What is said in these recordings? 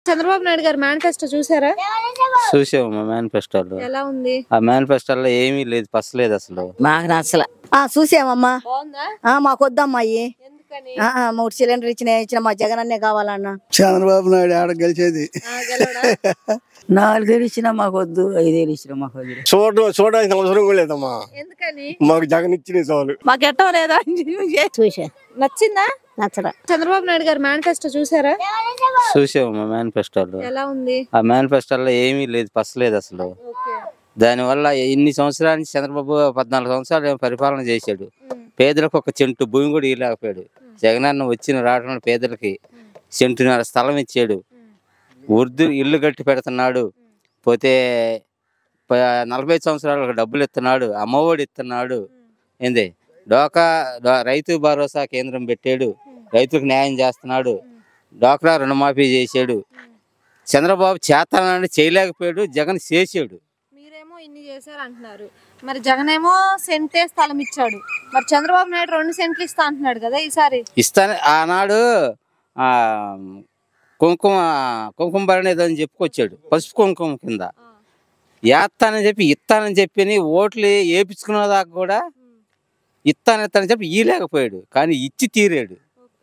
చంద్రబాబు నాయుడు గారు మేనిఫెస్టో చూసారా చూసాము మేనిఫెస్టోలో ఎలా ఉంది ఆ మేనిఫెస్టోలో ఏమీ లేదు పసలేదు అసలు మాకు నచ్చల ఆ చూసామమ్మా బాగుందా ఆ మాకు వద్దమ్మాయి ఎందుకని ఆ, ఆ, మూడు సిలిండర్ ఇచ్చిన ఇచ్చిన మా జగన్ అన్నే కావాలన్నా చంద్రబాబు నాయుడు ఆడ గెలిచేది ఆ, గెలవడా? నాలుగేళ్ళు ఇచ్చినా మాకు వద్దు ఐదేళ్ళు ఇచ్చినా మాకు వద్దు చూడ చూడడానికి అవసరం కూడా లేదమ్మా ఎందుకని మాకు జగన్ ఇచ్చిన చాలు మాకు ఎట్టం లేదా చూసా నచ్చిందా నచ్చడా చంద్రబాబు నాయుడు గారు మేనిఫెస్టో చూసారా చూసాము మేనిఫెస్టోలో ఎలా ఉంది ఆ మేనిఫెస్టోలో ఏమీ లేదు పసలేదు అసలు ఓకే దానివల్ల ఇన్ని సంవత్సరాల నుంచి చంద్రబాబు పద్నాలుగు సంవత్సరాలు ఏమో పరిపాలన చేశాడు పేదలకు ఒక చెంటు భూమి కూడా ఇవ్వలేకపోయాడు జగనన్న వచ్చిన రావడంలో పేదలకి చెంటున్నర స్థలం ఇచ్చాడు ఉర్దు ఇల్లు కట్టి పెడుతున్నాడు పోతే ప- నలభై సంవత్సరాలకు డబ్బులు ఇస్తున్నాడు అమ్మఒడి ఇస్తున్నాడు ఏంది డోకా డో- రైతు భరోసా కేంద్రం పెట్టాడు రైతులకు న్యాయం చేస్తున్నాడు డోక్రా రుణమాఫీ చేశాడు చంద్రబాబు చేస్తానని చేయలేకపోయాడు జగన్ చేసాడు మీరేమో ఇన్ని చేశారు అంటున్నారు మరి జగన్ ఏమో సెంటే స్థలం ఇచ్చాడు మరి చంద్రబాబు నాయుడు రెండు సెంట్లు ఇస్తా అంటున్నాడు కదా ఈసారి ఇస్తాను ఆనాడు ఆ, కుంకుమ కుంకుమ భరణి ఏదో అని చెప్పుకొచ్చాడు పసుపు కుంకుమ కింద వేస్తానని చెప్పి ఇస్తానని చెప్పి ఓట్లు వేపించుకునే దాకా కూడా ఇస్తాను ఇస్తానని చెప్పి ఇయలేకపోయాడు కానీ ఇచ్చి తీరాడు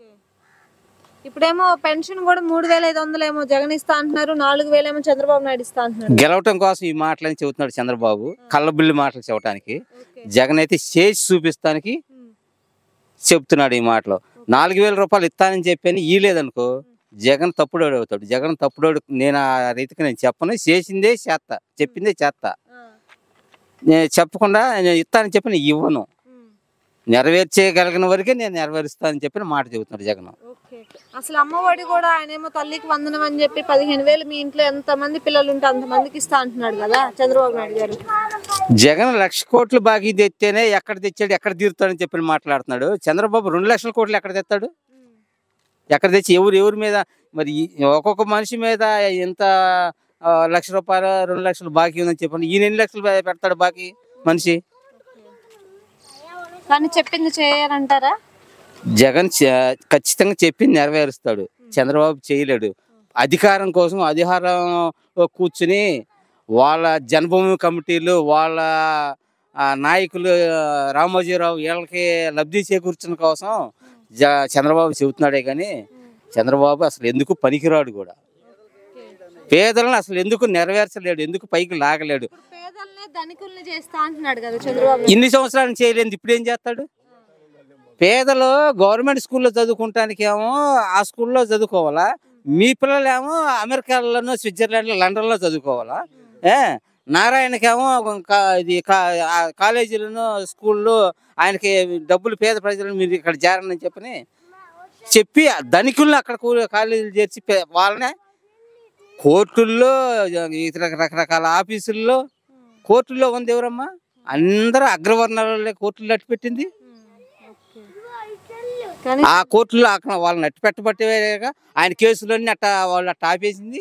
ఇప్పుడేమో పెన్షన్ కూడా మూడు వేల ఐదు వందలు ఏమో జగన్ ఇస్తా అంటున్నారు నాలుగు వేలేమో చంద్రబాబు నాయుడు ఇస్తా అంటున్నాడు గెలవటం కోసం ఈ మాటలని చెబుతున్నాడు చంద్రబాబు కళ్ళబుల్లి మాటలు చెప్పడానికి జగన్ అయితే చేసి చూపిస్తానికి చెప్తున్నాడు ఈ మాటలు నాలుగు వేల రూపాయలు ఇస్తానని చెప్పని ఇయలేదనుకో జగన్ తప్పుడోడు అవుతాడు జగన్ తప్పుడోడు నేను ఆ రీతికి నేను చెప్పను చేసిందే చేస్తా చెప్పిందే చేస్తా నేను చెప్పకుండా నేను ఇస్తానని చెప్పి నేను ఇవ్వను నెరవేర్చేయగలిగిన వరకే నేను నెరవేరుస్తానని చెప్పిన మాట చెబుతున్నాడు జగన్ ఓకే అసలు అమ్మఒడి కూడా ఆయన ఏమో తల్లికి వందనం అని చెప్పి పదిహేను వేలు మీ ఇంట్లో ఎంత మంది పిల్లలు ఉంటే అంత మందికి ఇస్తా అంటున్నాడు కదా చంద్రబాబు నాయుడు గారు జగన్ లక్ష కోట్లు బాకీ తెస్తేనే ఎక్కడ తెచ్చాడు ఎక్కడ తీరుతాడని చెప్పి మాట్లాడుతున్నాడు చంద్రబాబు రెండు లక్షల కోట్లు ఎక్కడ తెస్తాడు ఎక్కడ తెచ్చి ఎవరు ఎవరి మీద మరి ఈ- ఒక్కొక్క మనిషి మీద ఎంత ఆ, లక్ష రూపాయలు రెండు లక్షలు బాకీ ఉందని చెప్పండి ఈయన ఎన్ని లక్షలు పె- పెడతాడు బాకీ మనిషి కానీ చెప్పింది చేయాలంటారా జగన్ చ- ఖచ్చితంగా చెప్పి నెరవేరుస్తాడు చంద్రబాబు చేయలేడు అధికారం కోసం అధికారం కూర్చుని వాళ్ళ జన్మభూమి కమిటీలు వాళ్ళ ఆ, నాయకులు ఆ, రామోజీరావు వీళ్ళకి లబ్ధి చేకూర్చిన కోసం జ చంద్రబాబు చెబుతున్నాడే కానీ చంద్రబాబు అసలు ఎందుకు పనికిరాడు కూడా పేదలను అసలు ఎందుకు నెరవేర్చలేడు ఎందుకు పైకి లాగలేడు పేదల్ని ధనికుల్ని చేస్తా అంటున్నాడు కదా చంద్రబాబు నాయుడు. ఇన్ని సంవత్సరాలు చేయలేదు ఇప్పుడు ఏం చేస్తాడు పేదలు గవర్నమెంట్ స్కూల్లో చదువుకుంటానికి ఏమో ఆ స్కూల్లో చదువుకోవాలా మీ పిల్లలు ఏమో అమెరికాలోనో స్విట్జర్లాండ్లో లండన్లో చదువుకోవాలా ఏ నారాయణకేమో కా- ఇది కా- ఆ కాలేజీలను స్కూల్లో ఆయనకి డబ్బులు పేద ప్రజలను మీరు ఇక్కడ చేరని చెప్పని చెప్పి ఆ ధనికులను అక్కడ కూ- కాలేజీలు చేర్చి పే- వాళ్ళనే కోర్టుల్లో ఇతర రకరకాల ఆఫీసుల్లో కోర్టుల్లో ఉంది ఎవరమ్మా అందరూ అగ్రవర్ణాలలో కోర్టులు నట్టు పెట్టింది కానీ ఆ కోర్టులో అక్కడ వాళ్ళని నట్టు పెట్టబట్టేగా ఆయన కేసులన్నీ అట్ట వాళ్ళు అట్ట ఆపేసింది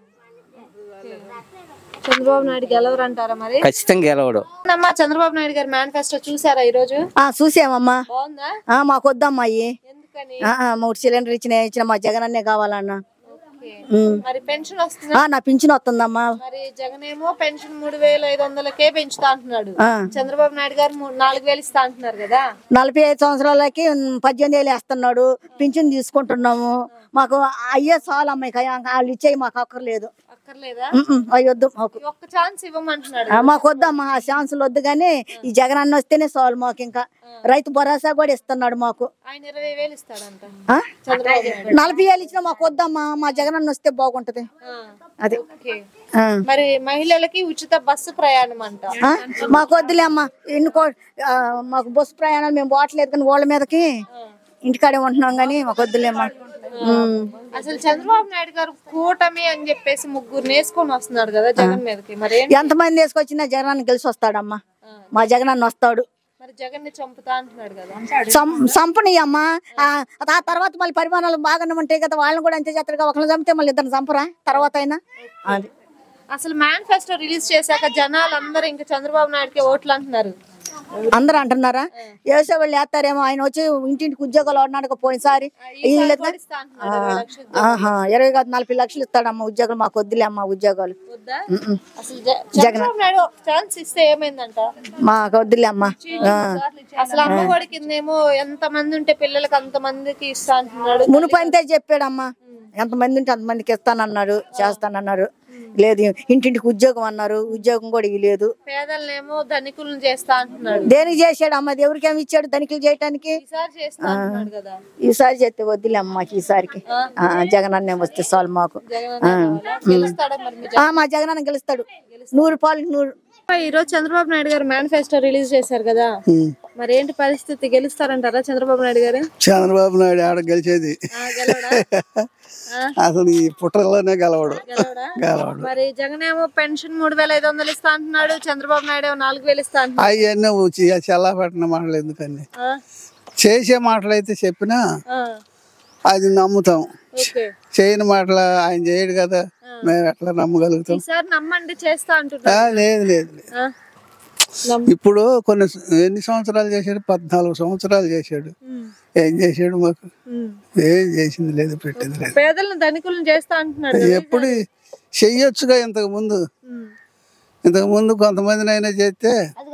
చంద్రబాబు నాయుడు గెలవరంటారా మరి ఖచ్చితంగా గెలవడు అమ్మా చంద్రబాబు నాయుడు గారి మేనిఫెస్టో చూసారా ఈ రోజు ఆ చూసామమ్మా బాగుందా ఆ మాకు వద్దమ్మాయి ఎందుకని ఆ, ఆ, మూడు సిలిండర్ ఇచ్చిన ఇచ్చిన మా జగన్ అన్నే కావాలన్నా ఓకే. ఉమ్. మరి పెన్షన్ వస్తుందా ఆ, నా పింఛన్ వస్తుందమ్మా మరి జగన్ ఏమో పెన్షన్ మూడు వేల ఐదు వందలకే పెంచుతా అంటున్నాడు ఆ. చంద్రబాబు నాయుడు గారు మూ- నాలుగు వేలు ఇస్తా అంటున్నారు కదా నలభై ఐదు సంవత్సరాలకి ఉమ్, పద్దెనిమిది వేలు వేస్తున్నాడు పింఛన్ తీసుకుంటున్నాము మాకు అయ్యే చాలు అమ్మాయి వాళ్ళు ఇచ్చేయి మాకు అక్కర్లేదు అక్కర్లేదా ఉమ్మ్, అవి వద్దు మాకు ఈ ఒక్క ఛాన్స్ ఇవ్వమంటున్నాడు ఆ, మాకు వద్దమ్మా ఆ ఛాన్సులు వద్దు కానీ ఈ జగన్ అన్న వస్తేనే చాలు మాకు ఇంకా రైతు భరోసా కూడా ఇస్తున్నాడు మాకు ఆయన ఇరవై వేలు ఇస్తాడంట ఆ? చంద్రబాబు నాయుడు నలభై వేలు ఇచ్చినా మాకు వద్దమ్మా మా జగన్ అన్న వస్తే బాగుంటది ఆ, అది ఓకే ఆ. మరి మహిళలకి ఉచిత బస్సు ప్రయాణం అంట ఆ? మాకు వద్దులే అమ్మా ఎన్ని కో ఆ, మాకు బస్సు ప్రయాణాలు మేము పోవట్లేదు కానీ వాళ్ళ మీదకి ఇంటికాడే ఉంటున్నాం కానీ మాకు వద్దులేమ్మా ఉమ్. అసలు చంద్రబాబు నాయుడు గారు కూటమి అని చెప్పేసి ముగ్గురు నేసుకొని వస్తున్నాడు కదా జగన్ మీదకి మరి ఏం- ఎంతమంది వేసుకొచ్చినా జగన్ గెలిచి వస్తాడమ్మా మా జగన్ అన్న వస్తాడు మరి జగన్ ని చంపుతా అంటున్నాడు కదా సం- సంపని అమ్మా ఆ ఆ తర్వాత మళ్ళీ పరిమాణాలు బాగానే ఉంటాయి కదా వాళ్ళని కూడా అంతే చేస్తారు కదా ఒకరిని చంపితే మళ్ళీ ఇద్దరు చంపరా తర్వాత అయినా అది అసలు మేనిఫెస్టో రిలీజ్ చేశాక జనాలు అందరూ ఇంకా చంద్రబాబు నాయుడుకి ఓట్లు అంటున్నారు అందరూ అంటున్నారా వేసే వాళ్ళు వేస్తారేమో ఆయన వచ్చి ఇంటింటికి ఉద్యోగాలు ఉన్నాడు పోయినసారి వీళ్ళిద్దరు- కూడా ఇస్తా అంటున్నాడు ఇరవై లక్షలు. ఆహా ఇరవై కాదు నలభై లక్షలు ఇస్తాడమ్మా ఉద్యోగాలు మాకు వద్దులే అమ్మా ఉద్యోగాలు వద్దా ఉమ్మ్. అసలు జ- చంద్రబాబు నాయుడు ఒక ఛాన్స్ ఇస్తే ఏమైందంట మాకు వద్దులే అమ్మా ఆ. అసలు అమ్మఒడి కిందేమో ఎంత మంది ఉంటే పిల్లలకి అంత మందికి ఇస్తా అంటున్నాడు మునుపు అంతే చెప్పాడమ్మా ఎంతమంది ఉంటే అంతమందికి ఇస్తానన్నాడు చేస్తానన్నారు లేదు ఇంటింటికి ఉద్యోగం అన్నారు ఉద్యోగం కూడా ఇవ్వలేదు పేదలనేమో ధనికులను చేస్తా అంటున్నాడు దేనికి చేశాడు అమ్మ ఎవరికేమి ఇచ్చాడు తనిఖీలు చేయటానికి ఈసారి చేస్తా అంటున్నాడు కదా ఈసారి చేస్తే వద్దులే అమ్మ మాకు ఈసారికి ఆ, జగన్ అన్నే వస్తే చాలు మాకు జగన్ అన్న కావాలా? గెలుస్తాడా మరి మీ ఆ, మా జగన్ అన్న గెలుస్తాడు నూరు పాలు నూరు ఈ రోజు చంద్రబాబు నాయుడు గారు మేనిఫెస్టో రిలీజ్ చేశారు కదా మరి ఏంటి పరిస్థితి గెలుస్తారంటారా చంద్రబాబు నాయుడు గారు చంద్రబాబు నాయుడు ఆడ గెలిచేది ఆ, గెలవడా అసలు ఈ పుట్టలోనే గెలవడు గెలవడా గెలవడు మరి జగన్ ఏమో పెన్షన్ మూడు వేల ఐదు వందలు ఇస్తా అంటున్నాడు చంద్రబాబు నాయుడు ఏమో నాలుగు వేలు ఇస్తా అంటున్నాడు అవన్నీ వచ్చి చల్లాపట్టిన మాటలు ఎందుకని ఆ, చేసే మాటలు అయితే చెప్పినా ఆ, అది నమ్ముతాం ఓకే చేయని మాటలు ఆయన చేయడు కదా మేము ఎట్లా నమ్మగలుగుతాం ఈసారి నమ్మండి చేస్తా ఆ, అంటున్నాడు లేదు లేదు లేదు. ఆ, నమ్ము. ఇప్పుడు కొన్ని ఎన్ని సంవత్సరాలు చేశాడు పద్నాలుగు సంవత్సరాలు చేశాడు ఉమ్, ఏం చేశాడు మాకు ఉమ్. ఏం చేసింది లేదు పెట్టింది లేదు పేదలను ధనికులను చేస్తా అంటున్నాడు కదా. ఎప్పుడు చెయ్యొచ్చుగా ఇంతకు ముందు ఉమ్, ఇంతకు ముందు కొంతమందినైనా చేస్తే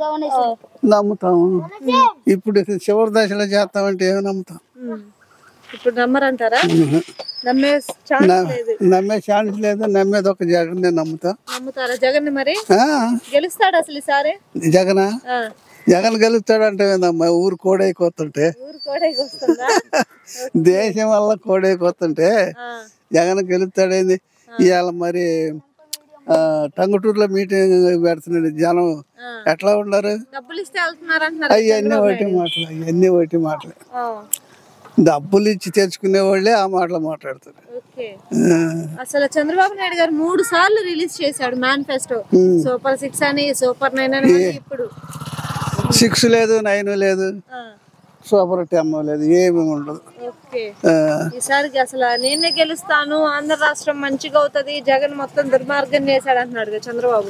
నమ్ముతాము ఇప్పుడు చివరి దశలో చేస్తామంటే ఏమి నమ్ముతాం ఉమ్. ఇప్పుడు నమ్మరంటారా నమ్మే ఛాన్స్ న- లేదు నమ్మే ఛాన్స్ లేదు నమ్మేది ఒక జగన్నే నమ్ముతాం నమ్ముతారా జగన్ మరి ఆ, గెలుస్తాడు అసలు ఈసారి జగన్ ఆ, జగన్ గెలుస్తాడంటే ఏందమ్మా ఊరు కోడైపోతుంటే ఊరు కూడా వస్తుందా దేశం వల్ల కోడైపోతుంటే ఆ, జగన్ గెలుస్తాడేంది ఇవాళ మరి ఆ, టంగుటూరులో మీటింగ్ పెడుతున్నాడు జనం ఆ. ఎట్లా ఉన్నారు డబ్బులు ఇస్తే వెళ్తున్నారు అంటున్నారు అవన్నీ ఒకటి మాటలు అవన్నీ ఒకటి మాటలు ఆ, డబ్బులు ఇచ్చి తెచ్చుకునే వాళ్ళే ఆ మాటలు మాట్లాడతారు ఓకే ఆ, అసలు చంద్రబాబు నాయుడు గారు మూడు సార్లు రిలీజ్ చేశాడు మేనిఫెస్టో సూపర్ సిక్స్ అని సూపర్ నైన్ అని మళ్ళీ ఇప్పుడు సిక్స్ లేదు నైన్ లేదు ఆ, సూపర్ టెమ్ లేదు ఏమి ఉండదు ఓకే ఆ, ఈసారికి అసలు నేనే గెలుస్తాను ఆంధ్ర రాష్ట్రం మంచిగా అవుతది జగన్ మొత్తం దుర్మార్గం చేశాడు అంటున్నాడు కదా చంద్రబాబు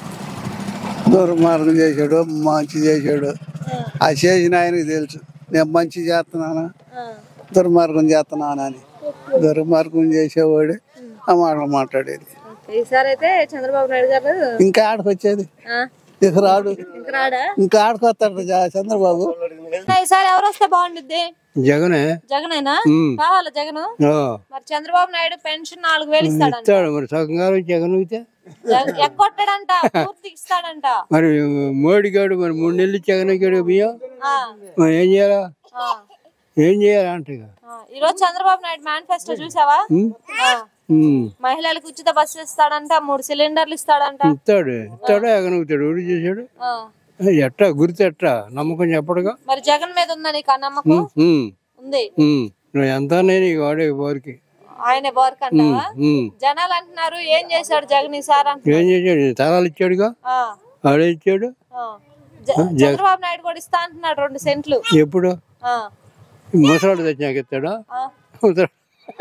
దుర్మార్గం చేశాడు మంచి చేశాడు ఆ చేసిన ఆయనకి తెలుసు నేను మంచి చేస్తున్నాను ఆ, దుర్మార్గం చేస్తున్నాను అని దుర్మార్గం చేసేవాడు ఆ మాటలు మాట్లాడేది ఓకే. ఈసారి అయితే చంద్రబాబు నాయుడు గారు ఇంకా ఆడకు వచ్చేది ఆ, ఇక రాడు ఇంక రాడా ఇంకా ఆడుకొస్తాడు జా- చంద్రబాబు ఈసారి ఎవరు వస్తే బాగుండిద్ది జగనే జగనేనా కావాలా జగన్ ఆ, మరి చంద్రబాబు నాయుడు పెన్షన్ నాలుగు వేలు ఇస్తాడంట ఇస్తాడు మరి సగంగా జగన్ అయితే జగ- ఎక్కొట్టాడంట పూర్తికి ఇస్తాడంట మరి మోడీ గారు మరి మూడు నెలలు జగన్ ఎక్కాడు బియ్యం ఆ, మరి ఏం చేయాలా ఆ, ఏం చేయాలా అంటే ఇక. ఆ. ఈరోజు చంద్రబాబు నాయుడు మేనిఫెస్టో చూసావా ఆ, ఉమ్, మహిళలకు ఉచిత బస్సు ఇస్తాడంట మూడు సిలిండర్లు ఇస్తాడంట ఇస్తాడు ఇస్తాడు ఎగనవుతాడు ఊడి చేశాడు ఆ, ఎట్టా గుర్తు ఎట్టా నమ్మకం చెప్పడుగా మరి జగన్ మీద ఉందా నీకు ఆ నమ్మకం ఉమ్, ఉంది ఉమ్. నువ్వు ఎంత నేను ఇక వాడే బోరికి ఆయనే బోర్క్ అంటావా ఉమ్. జనాలు అంటున్నారు ఏం చేశాడు జగన్ ఈసారి అంటున్నారు ఏం చేశాడు తలాలు ఇచ్చాడుగా ఆ, ఆడే ఇచ్చాడు ఆ. జ- చంద్రబాబు నాయుడు కూడా ఇస్తా అంటున్నాడు రెండు సెంట్లు ఎప్పుడు ఆ, ముసలాడు తెచ్చినాక ఇస్తాడా ఆ. ముసలాడు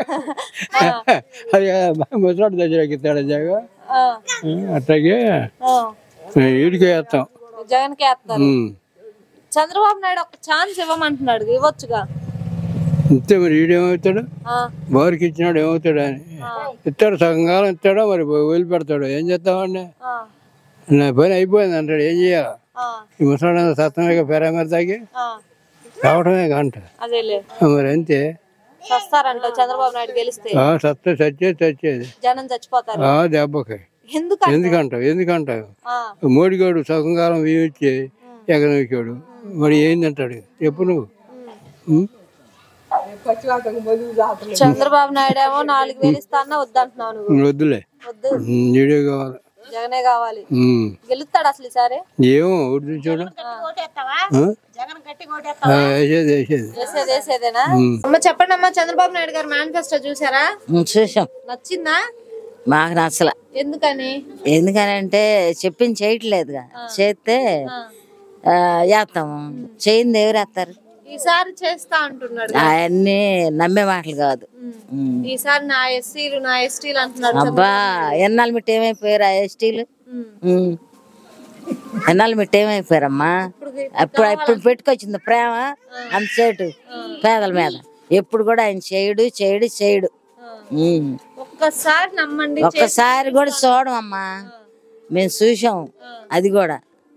అది ముసలాడు తెచ్చినాక ఇస్తాడా జగ ఆ, అట్లాగే ఆ. ఈడికి వేస్తాం జగన్ కి వేస్తారు ఉమ్. చంద్రబాబు నాయుడు ఒక ఛాన్స్ ఇవ్వమంటున్నాడు ఇవ్వచ్చుగా ఇస్తే మరి ఈడేమవుతాడు ఆ, బారికి ఇచ్చినాడు ఏమవుతాడు అని ఇస్తాడు సగం కాలం ఇస్తాడో మరి వదిలి పెడతాడు ఏం చేస్తామండి ఆ, నా పని అయిపోయింది అంటాడు ఏం చేయాలి ఆ, ఈ ముసలాడు సత్తమే పెరామరి తాగి ఆ. రావడమే గంట అదేలే మరి అంతే వస్తారంట చంద్రబాబు నాయుడు గెలిస్తే ఆ సత్తే చచ్చేది చచ్చేది జనం చచ్చిపోతారు ఆ దెబ్బకి ఎందుకంటే ఎందుకంటావు ఎందుకంటావు ఆ, మోడీగాడు సగం కాలం బియ్యం ఇచ్చి ఎగనొక్కాడు మరి ఏందంటాడు చెప్పు నువ్వు ఉం? చంద్రబాబు నాయుడు ఏమో నాలుగు వేలు ఇస్తానా వద్దంటున్నావు నువ్వు వద్దులే వద్దు ఉం, నీడే కావాలి జగనే కావాలి ఉం. గెలుస్తాడు అసలు ఈసారి ఏమో ఒకటి చూడు ఆ? ఆ, వేసేది వేసేది వేసేది వేసేదేనా అమ్మ చెప్పండి అమ్మా చంద్రబాబు నాయుడు గారు మేనిఫెస్టో చూసారా చూసాం నచ్చిందా మాకు నచ్చల ఎందుకని ఎందుకనంటే చెప్పింది చేయట్లేదుగా చేస్తే ఆ, వేస్తాము చేయింది ఎవరు వేస్తారు ఈసారి చేస్తా అంటున్నాడు అవన్నీ నమ్మే మాటలు కాదు ఉమ్. ఈసారి నా ఎస్సీలు నా ఎస్టీలు అంటున్నాడు అబ్బా ఎన్నాళ్ళు మిట్టి ఏమైపోయారు ఆ ఎస్టీలు ఉమ్. ఎన్నాళ్ళు మిట్టి ఏమైపోయారమ్మా అప్పుడు ఇప్పుడు పెట్టుకొచ్చింది ప్రేమ అంత చేటు పేదల మీద ఎప్పుడు కూడా ఆయన చేయడు చేయడు చేయడు ఉమ్. ఒక్కసారి నమ్మండి ఒక్కసారి కూడా చూడమమ్మా మేము చూసాం అది కూడా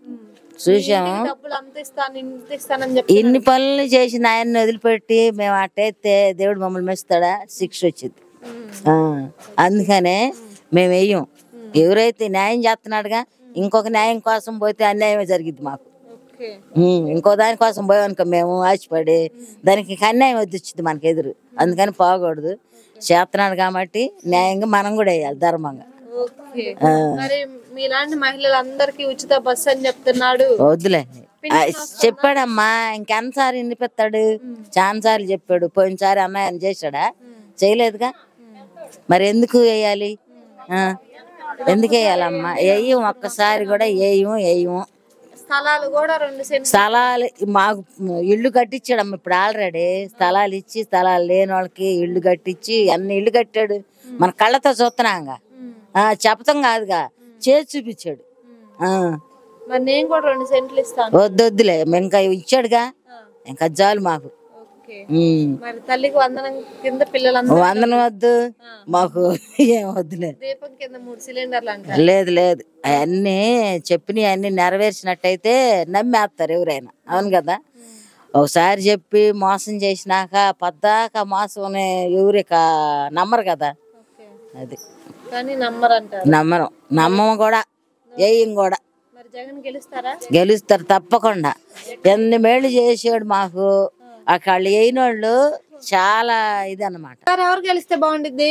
చూసాము డబ్బులు అంత ఇస్తాను ఇంత ఇస్తానని చెప్పి ఇన్ని పనులు చేసిన ఆయన్ని వదిలిపెట్టి మేము అట్టయితే దేవుడు మమ్మల్ని మెస్తాడా శిక్ష వచ్చింది ఆ, అందుకనే మేము వెయ్యం ఎవరైతే న్యాయం చేస్తున్నాడుగా ఇంకొక న్యాయం కోసం పోతే అన్యాయమే జరిగింది మాకు ఓకే ఉమ్, ఇంకో దానికోసం పోయామనుకో మేము ఆశపడి దానికి ఇక అన్యాయం వద్దు వచ్చింది మనకి ఎదురు అందుకని పోకూడదు చేస్తున్నాడు కాబట్టి న్యాయంగా మనం కూడా వేయాలి ధర్మంగా ఓకే మరి మీలాంటి మహిళలందరికీ ఉచిత బస్సు అని చెప్తున్నాడు వద్దులే ఆ, చెప్పాడమ్మా ఇంకెంతసారి వినిపిస్తాడు చాలా సార్లు చెప్పాడు పోయినసారి అన్నయ్య చేశాడా చేయలేదుగా మరి ఎందుకు వేయాలి ఆ, ఎందుకు వేయాలమ్మా వేయం ఒక్కసారి కూడా వేయము వేయము స్థలాలు కూడా రెండు సెంట్లు స్థలాలు మాకు ఇల్లు కట్టించాడమ్మ ఇప్పుడు ఆల్రెడీ స్థలాలు ఇచ్చి స్థలాలు లేని వాళ్ళకి ఇల్లు కట్టించి అన్ని ఇల్లు కట్టాడు మన కళ్ళతో చూస్తున్నాంగా ఆ, చెప్పటం కాదుగా చేసి చూపించాడు ఆ, మరి నేను కూడా రెండు సెంట్లు ఇస్తాను వద్దు వద్దులే ఇంకా ఇచ్చాడుగా ఇంకా చాలు మాకు ఓకే ఉమ్. మరి తల్లికి వందనం కింద పిల్లలందరూ వందనం వద్దు మాకు ఏం వద్దులే దీపం కింద మూడు సిలిండర్లు అంటారు లేదు లేదు అవన్నీ చెప్పినవి అన్ని నెరవేర్చినట్టయితే నమ్మేస్తారు ఎవరైనా అవును కదా ఒకసారి చెప్పి మోసం చేసినాక పద్దాక మోసం ఎవరిక నమ్మరు కదా ఓకే అది కానీ నమ్మరు అంటారు నమ్మరం నమ్మం కూడా వేయం కూడా మరి జగన్ గెలుస్తారా గెలుస్తారు తప్పకుండా ఎన్ని మేళ్ళు చేసాడు మాకు అక్కడ వేయిన వాళ్ళు చాలా ఇది అన్నమాట సార్ ఎవరు గెలిస్తే బాగుండిద్ది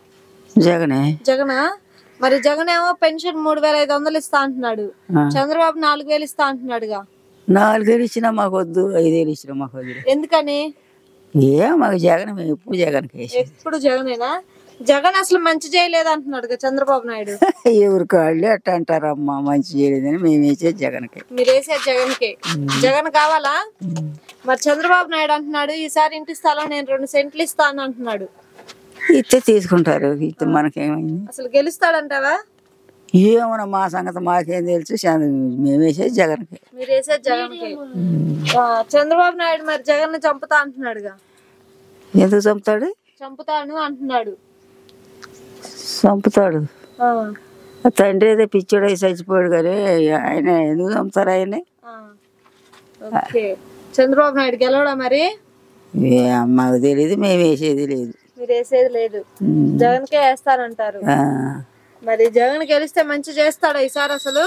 జగనే జగనా మరి జగన్ ఏమో పెన్షన్ మూడు వేల ఐదు వందలు ఇస్తా అంటున్నాడు చంద్రబాబు నాలుగు వేలు ఇస్తా అంటున్నాడుగా నాలుగేళ్ళు ఇచ్చినా మాకు వద్దు ఐదేళ్ళు ఇచ్చినా మాకు వద్దు ఎందుకని ఏ మాకు జగన్ మేము ఎప్పుడు జగన్కి వేసి ఎప్పుడు జగనేనా జగన్ అసలు మంచి చేయలేదు అంటున్నాడు చంద్రబాబు నాయుడు ఎవరి కాళ్ళు అట్ట అంటారమ్మా మంచి చేయలేదని మేము వేసేది జగన్కి మీరు వేసేది జగన్ కి జగన్ కావాలా మరి చంద్రబాబు నాయుడు అంటున్నాడు ఈసారి ఇంటి స్థలం నేను రెండు సెంట్లు ఇస్తాను అంటున్నాడు ఇస్తే తీసుకుంటారు ఇస్తే మనకేమైంది అసలు గెలుస్తాడంటావా ఏమన్నా మా సంగతి మాకేం తెలుసు చంద్ర- మేము వేసేది జగన్కి మీరు వేసేది జగన్ కి ఆ, చంద్రబాబు నాయుడు మరి జగన్ ని చంపుతా అంటున్నాడుగా ఎందుకు చంపుతాడు చంపుతాను అంటున్నాడు చంపుతాడు ఆ, ఆ తండ్రి ఏదో పిచ్చోడు అయి చచ్చిపోయాడు కానీ ఆయన ఎందుకు చంపుతారు ఆయన్ని ఆ. ఓకే చంద్రబాబు నాయుడు గెలవడా మరి ఏ మాకు తెలియదు మేము వేసేది లేదు మీరు వేసేది లేదు జగన్ కే వేస్తారంటారు ఆ. మరి జగన్ గెలిస్తే మంచి చేస్తాడా ఈసారి అసలు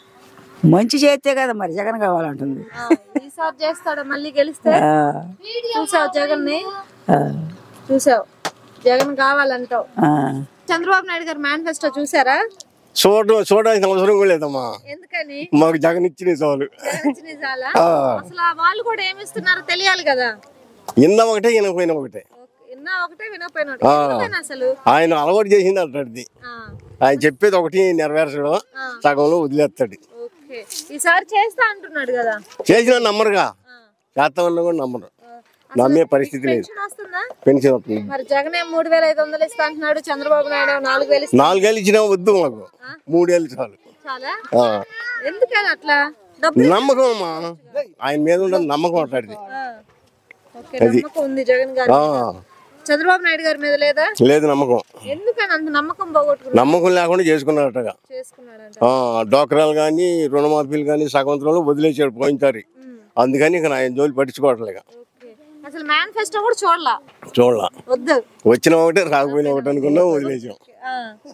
మంచి చేస్తే కదా మరి జగన్ కావాలంటుంది ఆ, ఈసారి చేస్తాడా మళ్ళీ గెలిస్తే ఆ. చూసావు జగన్ ని ఆ. చూసావు జగన్ కావాలంటావు ఆ. చంద్రబాబు నాయుడు గారు మేనిఫెస్టో చూసారా చూడడం చూడడానికి అవసరం కూడా లేదమ్మా ఎందుకని మాకు జగన్ ఇచ్చిన చాలు జగన్ ఇచ్చిన నిజాలా? ఆ. అసలు ఆ వాళ్ళు కూడా ఏమి ఇస్తున్నారో తెలియాలి కదా ఇన్న ఒకటే ఈయన పోయిన ఒకటే విన్నా ఒకటే వినకపోయినా ఆ. ఎందుకని అసలు ఆయన అలవాటు చేసింది అంటాడు ఆ, ఆయన చెప్పేది ఒకటి నెరవేర్చడం సగంలో వదిలేస్తాడు ఓకే ఈసారి చేస్తా అంటున్నాడు కదా చేసిన నమ్మరుగా చేస్తామన్నా కూడా నమ్మరు నమ్మే పరిస్థితి లేదు పెన్షన్ వస్తుందా పెన్షన్ వస్తుంది మరి జగన్ ఏమో మూడు వేల ఐదు వందలు ఇస్తా అంటున్నాడు చంద్రబాబు నాయుడు ఏమో నాలుగు వేలు ఇస్తా నాలుగేళ్ళు ఇచ్చినా వద్దు మాకు మూడేళ్ళు చాలు చాలా ఆ. ఎందుకని అట్లా డబ్బు నమ్మకం అమ్మా ఆయన మీద ఉన్న నమ్మకం అట్లాంటిది ఆ, ఓకే నమ్మకం ఉంది జగన్ గారు ఆ. చంద్రబాబు నాయుడు గారి మీద లేదా లేదు నమ్మకం ఎందుకని అంత నమ్మకం పోగొట్టుకున్నా నమ్మకం లేకుండా చేసుకున్నట్టుగా చేసుకున్నాడంట ఆ, డోక్రాలు కానీ రుణమాఫీలు కానీ సగవంతరంలో వదిలేసాడు పోయించారు అందుకని ఇక ఆయన జోలి పట్టించుకోవట్లేక ఓకే అసలు మేనిఫెస్టో కూడా చూడలా చూడాల వద్దు వచ్చిన ఒకటే రాకపోయినా ఒకటి అనుకున్నాం వదిలేసాం ఆ,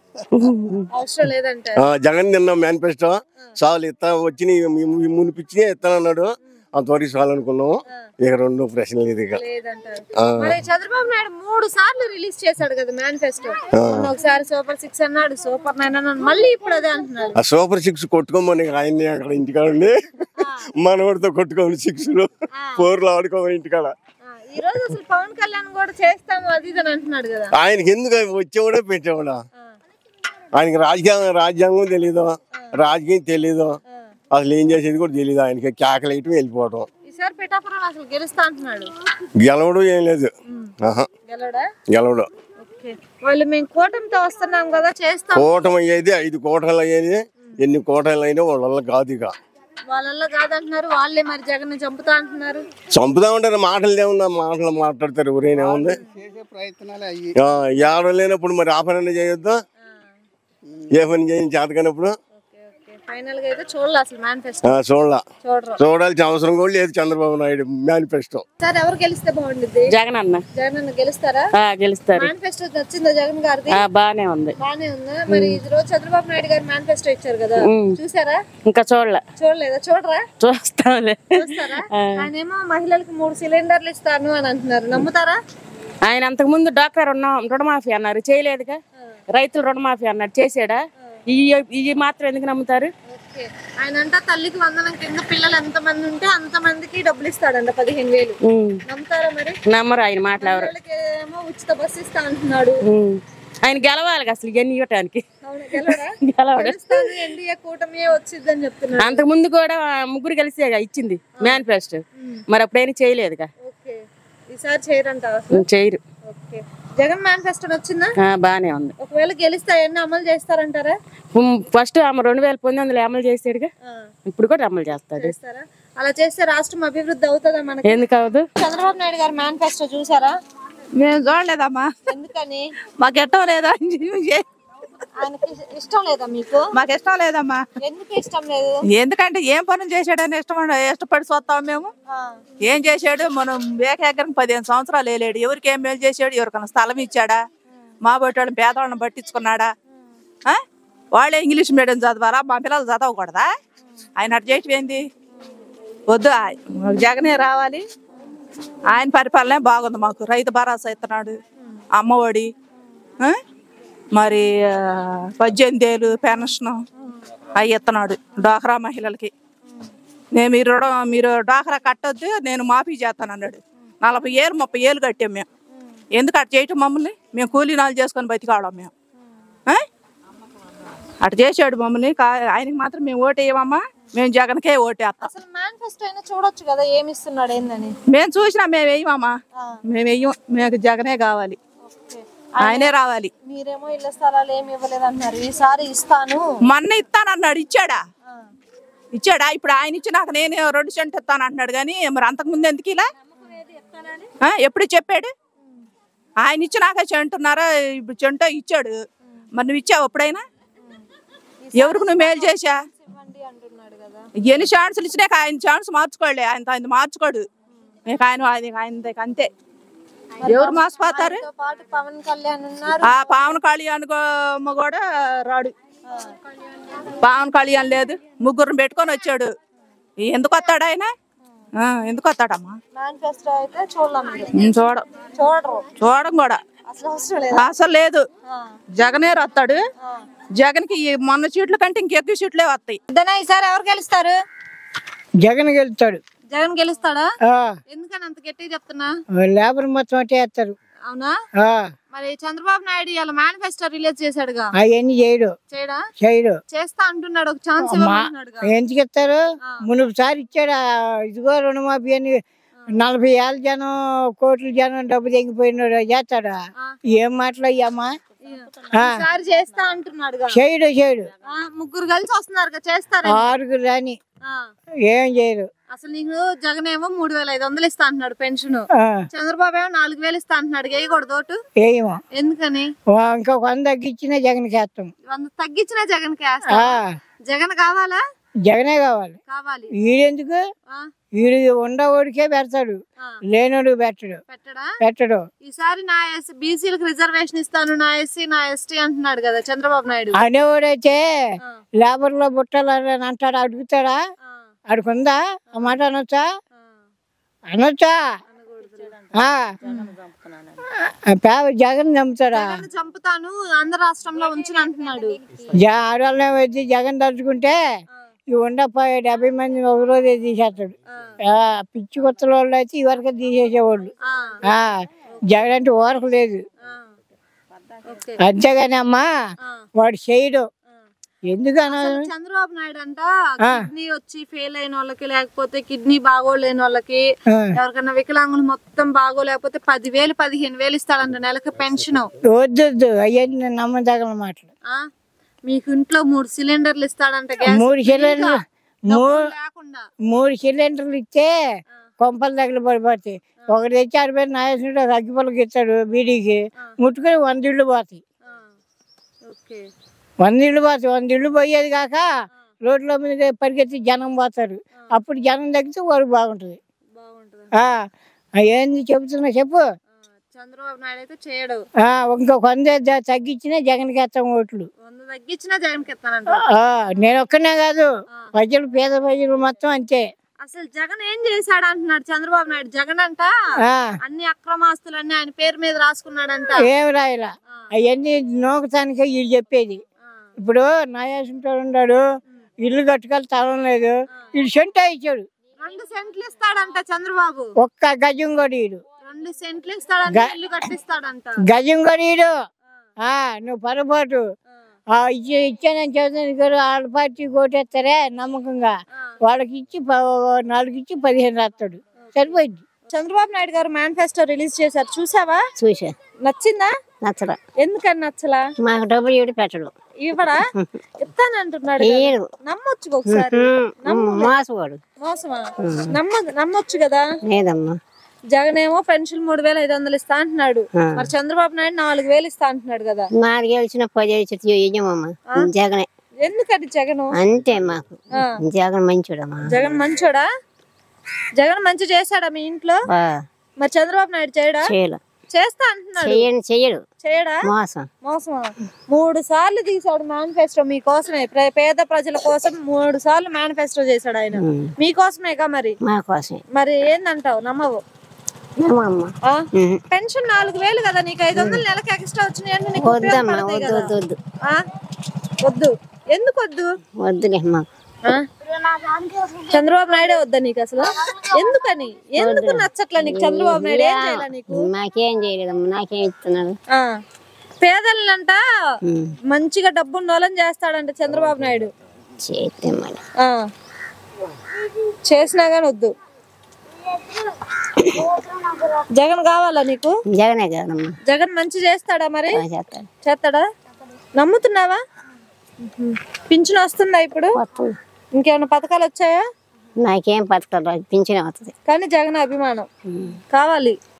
అవసరం లేదంట ఆ, జగన్ నిన్న మేనిఫెస్టో చాలు ఇస్తా వచ్చి మునిపించి ఇస్తానన్నాడు అంతవరకు చాలు అనుకున్నాము ఇక రెండు ప్రశ్నలు ఇది ఇక లేదంటారు ఆ. మరి చంద్రబాబు నాయుడు మూడు సార్లు రిలీజ్ చేశాడు కదా మేనిఫెస్టో మొన్న ఒకసారి సూపర్ సిక్స్ అన్నాడు సూపర్ నైన్ అన్నాడు మళ్ళీ ఇప్పుడు అదే అంటున్నాడు ఆ సూపర్ సిక్స్ కొట్టుకోమని ఆయన్ని అక్కడ ఇంటికాడ ఉండి మనవాడితో కొట్టుకోమని సిక్స్ ఫోర్లు ఆడుకోమని ఇంటికాడ ఆ, ఈ రోజు అసలు పవన్ కళ్యాణ్ కూడా చేస్తాము అది ఇది అని అంటున్నాడు కదా ఆయనకి ఎందుకు అవి వచ్చేవాడే పెట్టేవాడా ఆయనకి రాజకీయం రాజ్యాంగం తెలీదు రాజకీయం తెలీదు అసలు ఏం చేసేది కూడా తెలీదు ఆయనకి కేకలేయటం వెళ్ళిపోవటం ఈసారి పిఠాపురం అసలు గెలుస్తా అంటున్నాడు గెలవడు ఏం లేదు ఆహా గెలడా గెలవడు ఓకే వాళ్ళు మేము కూటమితో వస్తున్నాం కదా చేస్తాం కూటమి అయ్యేది ఐదు కోటలు అయ్యేది ఎన్ని కోటలు అయినా వాళ్ళ వల్ల కాదు ఇక వాళ్ళల్లో కాదంటున్నారు వాళ్ళే మరి జగన్ చంపుతా అంటున్నారు చంపుతా ఉంటారు మాటలు ఏమున్నా మాటలు మాట్లాడతారు ఎవరైనా ఏముంది చేసే ప్రయత్నాలు అయ్యి ఆ, ఎవరు లేనప్పుడు మరి ఆ పని చేయొద్దా ఏ పని చేయని చేతకానప్పుడు ఓకే ఓకే ఫైనల్ గా అయితే చూడాలి అసలు మేనిఫెస్టో ఆ, చూడాల చూడరు చూడాల్సిన అవసరం కూడా లేదు చంద్రబాబు నాయుడు మేనిఫెస్టో సార్ ఎవరు గెలిస్తే బాగుంటుంది జగన్ అన్న జగన్ అన్న గెలుస్తారా ఆ, గెలుస్తారు మేనిఫెస్టో నచ్చిందా జగన్ గారిది ఆ, బానే ఉంది బానే ఉందా మరి ఈ రోజు చంద్రబాబు నాయుడు గారు మేనిఫెస్టో ఇచ్చారు కదా చూసారా ఇంకా చూడలే చూడలేదా చూడరా చూస్తాంలే చూస్తారా ఆయనేమో మహిళలకు మూడు సిలిండర్లు ఇస్తాను అని అంటున్నారు నమ్ముతారా ఆయన అంతకు ముందు డాక్టర్ రుణ రుణమాఫీ అన్నారు చేయలేదుగా రైతులు రుణమాఫీ అన్నారు చేసాడా ఈ ఇవి మాత్రం ఎందుకు నమ్ముతారు ఓకే ఆయన అంట తల్లికి వందనం కింద పిల్లలు ఎంత మంది ఉంటే అంత మందికి డబ్బులు ఇస్తాడంట పదిహేను వేలు ఉమ్. నమ్ముతారా మరి నమ్మరు ఆయన మాటలు ఎవరు పిల్లలకి ఏమో ఉచిత బస్సు ఇస్తా అంటున్నాడు ఉమ్. ఆయన గెలవాలి అసలు ఇవన్నీ ఇవ్వటానికి అవును గెలవడా గెలవడు గెలుస్తాను ఎన్డీఏ కూటమి వచ్చిందని చెప్తున్నాడు అంతకు ముందు కూడా ముగ్గురు కలిసే ఇచ్చింది మేనిఫెస్టో మరి అప్పుడైనా చేయలేదుగా ఓకే ఈసారి చేయరంట అసలు చేయరు ఓకే జగన్ మేనిఫెస్టో వచ్చిందా ఆ, బానే ఉంది ఒకవేళ గెలిస్తే అవన్నీ అమలు చేస్తారంటారా ఫస్ట్ ఆమె రెండు వేల పంతొమ్మిది వందలు అమలు చేసాడుగా ఆ, ఇప్పుడు కూడా అమలు చేస్తాడు చేస్తారా అలా చేస్తే రాష్ట్రం అభివృద్ధి అవుతుందా మనకి ఎందుకు అవదు చంద్రబాబు నాయుడు గారు మేనిఫెస్టో చూసారా మేము చూడలేదమ్మా ఎందుకని మాకు ఇష్టం లేదా ఆయనకి ఇష్టం లేదా మీకు మాకు ఇష్టం లేదమ్మా ఎందుకు ఇష్టం లేదు ఎందుకంటే ఏం పనులు చేశాడని ఇష్టం ఇష్టపడి చూస్తాం మేము ఆ, ఏం చేశాడు మనం ఏకేకరం పదిహేను సంవత్సరాలు వేయలేడు ఎవరికి ఏం మేలు చేశాడు ఎవరికైనా స్థలం ఇచ్చాడా మా బట్టి పేదవాళ్ళని పట్టించుకున్నాడా ఆ? వాళ్ళే ఇంగ్లీష్ మీడియం చదవాలా మా పిల్లలు చదవకూడదా ఆయన అటు చేయటం ఏంది వద్దు ఆయ- మాకు జగనే రావాలి ఆయన పరిపాలనే బాగుంది మాకు రైతు భరోసా ఇస్తున్నాడు అమ్మఒడి ఆ? మరి ఆ, పద్దెనిమిది ఏళ్ళు పెన్షన్ అవి ఇస్తున్నాడు డ్వాక్రా మహిళలకి నేను మీరు రుణం మీరు డ్వాక్రా కట్టొద్దు నేను మాఫీ చేస్తాను అన్నాడు నలభై ఏళ్ళు ముప్పై ఏళ్ళు కట్టాం మేము ఎందుకు అటు చేయటం మమ్మల్ని మేము కూలీ నాలు చేసుకొని బతికావడం మేము ఆ? అటు చేసాడు మమ్మల్ని కా- ఆయనకి మాత్రం మేము ఓటు వేయమమ్మా మేము జగన్కే ఓటేస్తాం అసలు మేనిఫెస్టో అయినా చూడొచ్చు కదా ఏమి ఇస్తున్నాడు ఏందని మేము చూసినా మేము వేయమమ్మా మేము వెయ్యం మేము జగనే కావాలి ఓకే. ఆయనే రావాలి మీరేమో ఇళ్ళ స్థలాలు ఏమి ఇవ్వలేదు అంటున్నారు ఈసారి ఇస్తాను మొన్న ఇస్తానన్నాడు ఇచ్చాడా ఇచ్చాడా ఇప్పుడు ఆయన ఇచ్చినాక నేను రెండు సెంట్ ఇస్తాను అంటున్నాడు కానీ మరి అంతకుముందు ఎందుకు ఇలా ఆ, ఎప్పుడు చెప్పాడు ఆయన ఇచ్చినాక చెంటున్నారా ఇప్పుడు చెంటో ఇచ్చాడు మరి నువ్వు ఇచ్చావు ఎప్పుడైనా ఎవరికి నువ్వు మేలు చేశా ఇవ్వండి అంటున్నాడు కదా ఎన్ని ఛాన్సులు ఇచ్చినాక ఆయన ఛాన్స్ మార్చుకోలే ఆయన ఆయన మార్చుకోడు మీకు ఆయన ఆయన ఆయన అంతే ఎవరు మోసపోతారు తో పాటు పవన్ కళ్యాణ్ ఉన్నారు ఆ పవన్ కళ్యాణ్ గో- కూడా రాడు పవన్ కళ్యాణ్ లేదు ముగ్గురిని పెట్టుకొని వచ్చాడు ఎందుకు వస్తాడు ఆయన ఆ, ఎందుకు వస్తాడమ్మా మేనిఫెస్టో అయితే చూడలేం మీరు ఉమ్, చూడ చూడరు చూడడం కూడా అసలు అవసరం లేదు అసలు లేదు జగనే వస్తాడు జగన్ కి మొన్న సీట్ల కంటే ఇంకెక్కువ సీట్లే వస్తాయి ఇద్దనా ఈసారి ఎవరు గెలుస్తారు జగన్ గెలుస్తాడు జగన్ గెలుస్తాడా ఆ, ఎందుకని అంత గట్టిగా చెప్తున్నా లేబర్ మొత్తం అటే వేస్తారు అవునా ఆ, మరి చంద్రబాబు నాయుడు ఇలా మేనిఫెస్టో రిలీజ్ చేశాడుగా అవన్నీ చేయడు చేయడా చేయడు చేస్తా అంటున్నాడు ఒక ఛాన్స్ మా ఇవ్వమంటున్నాడుగా ఎందుకు ఇస్తారు మునుపు సారి ఇచ్చాడు ఆ, ఇదిగో రుణమాఫీ అని నలభై ఏళ్ళ జనం కోట్ల జనం డబ్బు తెగిపోయినాడు చేస్తాడా ఏం మాట్లాడమ్మా ఈసారి చేస్తా అంటున్నాడుగా చేయడు చేయడు ఆ, ముగ్గురు కలిసి వస్తున్నారు చేస్తారా ఆరుగురు రాని ఆ. ఏం చేయరు అసలు నీకు జగన్ ఏమో మూడు వేల ఐదు వందలు ఇస్తా అంటున్నాడు పెన్షన్ ఆ, చంద్రబాబు ఏమో నాలుగు వేలు ఇస్తా అంటున్నాడు వేయకూడదు ఓటు ఏమో ఎందుకని ఇంకా వంద తగ్గించినా జగన్ చేస్తాం వంద తగ్గించినా జగన్ కి ఆ, వేస్తా జగన్ కావాలా జగనే కావాలి కావాలి వీడెందుకు ఆ, వీడు ఉండవాడికే పెడతాడు ఆ. లేనోడు పెట్టడు పెట్టడా పెట్టడు ఈసారి నా ఎస్ బీసీలకు రిజర్వేషన్ ఇస్తాను నా ఎస్సీ నా ఎస్టీ అంటున్నాడు కదా చంద్రబాబు నాయుడు అనేవాడైతే లేబర్ లో బుట్టలు అని అంటాడు అడుగుతాడా అడుగుందా ఆ మాట అనొచ్చా అనొచ్చా ఆ. ఆ, పేద జగన్ చంపుతాడా జగన్ చంపుతాను ఆంధ్ర రాష్ట్రంలో ఉంచును అంటున్నాడు జ- ఆడవాళ్ళని వచ్చి జగన్ తలుచుకుంటే ఈ ఉండపోయే డెబ్బై మంది ఒక రోజే తీసేస్తాడు ఆ, పిచ్చి కొత్తల వాళ్ళు అయితే ఇవరకు తీసేసేవాళ్ళు ఆ, జగన్ అంటే ఓరకు లేదు ఓకే అంతేగాని అమ్మా వాడు చేయడు ఎందుకన్నా అసలు చంద్రబాబు నాయుడు అంట ఆ. కిడ్నీ వచ్చి ఫెయిల్ అయిన వాళ్ళకి లేకపోతే కిడ్నీ బాగోలేని వాళ్ళకి ఆ. ఎవరికైనా వికలాంగులు మొత్తం బాగోలేకపోతే పదివేలు పదిహేను వేలు ఇస్తాడంట నెలకి పెన్షన్ వద్దు వద్దు అవన్నీ నమ్మదగిన మాటలు మీకు ఇంట్లో మూడు సిలిండర్లు ఇస్తాడంట గ్యాస్ మూడు సిలిండర్లు మూడు లేకుండా మూడు సిలిండర్లు ఇస్తే కొంపలు దగ్గర పడిపోతాయి ఒకటి తెచ్చి అరవై నాయసుడు అగ్గిపొలకి ఇస్తాడు బీడీకి ముట్టుకొని వంద ఇళ్ళు పోతాయి ఓకే వంద ఇళ్ళు పోతాయి వంద ఇళ్ళు పోయేది కాక రోడ్ల మీద పరిగెత్తి జనం పోతారు అప్పుడు జనం తగ్గితే వాడు బాగుంటుంది ఆ, ఆ, ఏంది చెబుతున్నా చెప్పు చంద్రబాబు నాయుడు అయితే చేయడు ఆ, ఇంకో వంద ద- తగ్గించినా జగన్కి వేస్తాం ఓట్లు వంద తగ్గించినా జగన్కి ఇస్తానంట ఆ, నేను ఒక్కనే కాదు ప్రజలు పేద ప్రజలు మొత్తం అంతే అసలు జగన్ ఏం చేశాడు అంటున్నాడు చంద్రబాబు నాయుడు జగన్ అంట ఆ. అన్ని అక్రమాస్తులన్నీ ఆయన పేరు మీద రాసుకున్నాడంట ఏం రాయలా అవన్నీ నోకటానికే వీళ్ళు చెప్పేది ఇప్పుడు నాయాసింటాడు ఉన్నాడు ఇల్లు కట్టుకొని తలం లేదు వీడు సెంట్ ఇచ్చాడు రెండు సెంట్లు ఇస్తాడంట చంద్రబాబు ఒక్క గజం కూడా ఈడు రెండు సెంట్లు ఇస్తాడంట గ- ఇల్లు కట్టిస్తాడంట గజం కూడా ఈడు ఆ, నువ్వు పొరపాటు ఆ, ఇచ్చి ఇచ్చానని చెబుతాను గారు వాళ్ళ పార్టీ కోటేస్తారే నమ్మకంగా వాళ్ళకి ఇచ్చి ప- నాలుగు ఇచ్చి పదిహేను రాస్తాడు సరిపోయింది చంద్రబాబు నాయుడు గారు మేనిఫెస్టో రిలీజ్ చేశారు చూసావా చూసా నచ్చిందా నచ్చరా ఎందుకని నచ్చలా మాకు డబ్బులు ఇవ్వడు పెట్టడు ఇవ్వడా ఇస్తానంటున్నాడు కదా. ఇయ్యడు. నమ్మొచ్చు ఒకసారి నమ్ము. మోసవాడు మోసమా నమ్మ నమ్మొచ్చు కదా లేదమ్మా జగన్ ఏమో పెన్షన్ మూడు వేల ఐదు వందలు ఇస్తా అంటున్నాడు ఆ. మరి చంద్రబాబు నాయుడు నాలుగు వేలు ఇస్తా అంటున్నాడు కదా మాకు గెలిచిన పది ఇయ్యమమ్మా జగనే ఎందుకని జగన్ అంతే మాకు ఆ. జగన్ మంచోడమ్మా జగన్ మంచోడా జగన్ మంచి చేశాడా మీ ఇంట్లో ఆ, మరి చంద్రబాబు నాయుడు చేయడా చేయలే చేస్తా అంటున్నాడు చెయ్యను చెయ్యడు చేయడా మోసం మోసమా మూడు సార్లు తీసాడు మేనిఫెస్టో మీకోసమే ప్ర- పేద ప్రజల కోసం మూడు సార్లు మేనిఫెస్టో చేశాడు ఆయన ఉమ్. మీకోసమేగా మరి మా కోసమే మరి ఏందంటావు నమ్మవు నమ్మమ్మ ఆ? ఉహు. పెన్షన్ నాలుగు వేలు కదా నీకు ఐదు వందలు నెలకి ఎక్స్ట్రా వచ్చినాయి అంటే నీకు వద్దమ్మా ఉపయోగపడతాయి వద్దు కదా. వద్దు వద్దు ఆ? వద్దు ఎందుకు వద్దు వద్దులే మాకు ఆ? చంద్రబాబు నాయుడే వద్దా నీకు అసలు ఎందుకని ఎందుకు నచ్చట్లా నీకు చంద్రబాబు నాయుడు ఏం చేయాల నీకు నాకేం చేయలేదమ్మా నాకేం ఇస్తున్నాడు ఆ. పేదలంట ఉమ్. మంచిగా డబ్బున్న వాళ్ళని చేస్తాడంట చంద్రబాబు నాయుడు చేస్తే మరి ఆ. చేసినా గానీ వద్దు జగన్ కావాలా నీకు జగనే కదమ్మా జగన్ మంచి చేస్తాడా మరి ఆ, చేస్తాడు చేస్తాడా నమ్ముతున్నావా పింఛన్ వస్తుందా ఇప్పుడు వస్తుంది ఇంకేమైనా పథకాలు వచ్చాయా నాకేం పథకాలు రాదు పింఛనే వస్తుంది కానీ జగన్ అభిమానం కావాలి